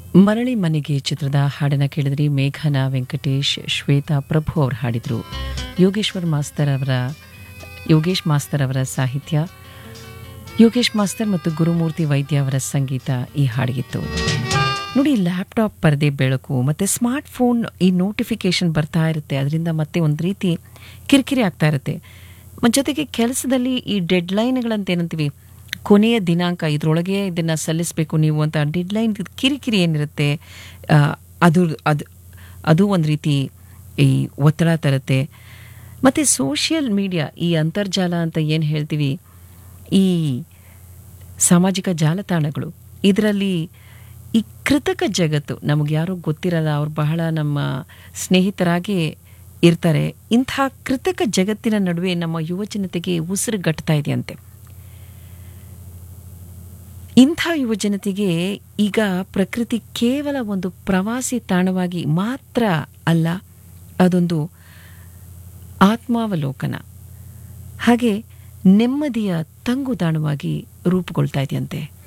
ಮರಳಿ ಮನೆಗೆ ಚಿತ್ರದ ಹಾಡನ್ನು ಕೇಳಿದ್ರಿ ಮೇಘನ ವೆಂಕಟೇಶ್ ಶ್ವೇತಾ ಪ್ರಭು ಅವರು ಹಾಡಿದರು ಯೋಗೇಶ್ವರ್ ಮಾಸ್ತರ್ ಅವರ ಯೋಗೇಶ್ ಮಾಸ್ತರ್ ಅವರ ಸಾಹಿತ್ಯ ಯೋಗೇಶ್ ಮಾಸ್ತರ್ ಮತ್ತು ಗುರುಮೂರ್ತಿ ವೈದ್ಯ ಅವರ ಸಂಗೀತ ಈ ಹಾಡಿಗಿತ್ತು ನೋಡಿ ಲ್ಯಾಪ್ಟಾಪ್ ಪರದೆ ಬೆಳಕು ಮತ್ತು ಸ್ಮಾರ್ಟ್ ಫೋನ್ ಈ ನೋಟಿಫಿಕೇಶನ್ ಬರ್ತಾ ಇರುತ್ತೆ ಅದರಿಂದ ಮತ್ತೆ ಒಂದು ರೀತಿ ಕಿರಿಕಿರಿ ಆಗ್ತಾ ಇರುತ್ತೆ ಮ- ಜೊತೆಗೆ ಕೆಲಸದಲ್ಲಿ ಈ ಡೆಡ್ಲೈನ್ಗಳಂತ ಏನಂತೀವಿ ಕೊನೆಯ ದಿನಾಂಕ ಇದರೊಳಗೆ ಇದನ್ನು ಸಲ್ಲಿಸಬೇಕು ನೀವು ಅಂತ ಡೆಡ್ಲೈನ್ ಕಿರಿಕಿರಿ ಏನಿರುತ್ತೆ ಆ, ಅದು ಅದು ಅದು ಒಂದು ರೀತಿ ಈ ಒತ್ತಡ ತರುತ್ತೆ ಮತ್ತು ಸೋಷಿಯಲ್ ಮೀಡಿಯಾ ಈ ಅಂತರ್ಜಾಲ ಅಂತ ಏನು ಹೇಳ್ತೀವಿ ಈ ಸಾಮಾಜಿಕ ಜಾಲತಾಣಗಳು ಇದರಲ್ಲಿ ಈ ಕೃತಕ ಜಗತ್ತು ನಮಗೆ ಯಾರೋ ಗೊತ್ತಿರಲ್ಲ ಅವ್ರು ಬಹಳ ನಮ್ಮ ಸ್ನೇಹಿತರಾಗಿ ಇರ್ತಾರೆ ಇಂಥ ಕೃತಕ ಜಗತ್ತಿನ ನಡುವೆ ನಮ್ಮ ಯುವಜನತೆಗೆ ಉಸಿರುಗಟ್ತಾ ಇದೆಯಂತೆ ಇಂಥ ಯುವಜನತೆಗೆ ಈಗ ಪ್ರಕೃತಿ ಕೇವಲ ಒಂದು ಪ್ರವಾಸಿ ತಾಣವಾಗಿ ಮಾತ್ರ ಅಲ್ಲ ಅದೊಂದು ಆತ್ಮಾವಲೋಕನ ಹಾಗೆ ನೆಮ್ಮದಿಯ ತಂಗುದಾಣವಾಗಿ ರೂಪುಗೊಳ್ತಾ ಇದೆಯಂತೆ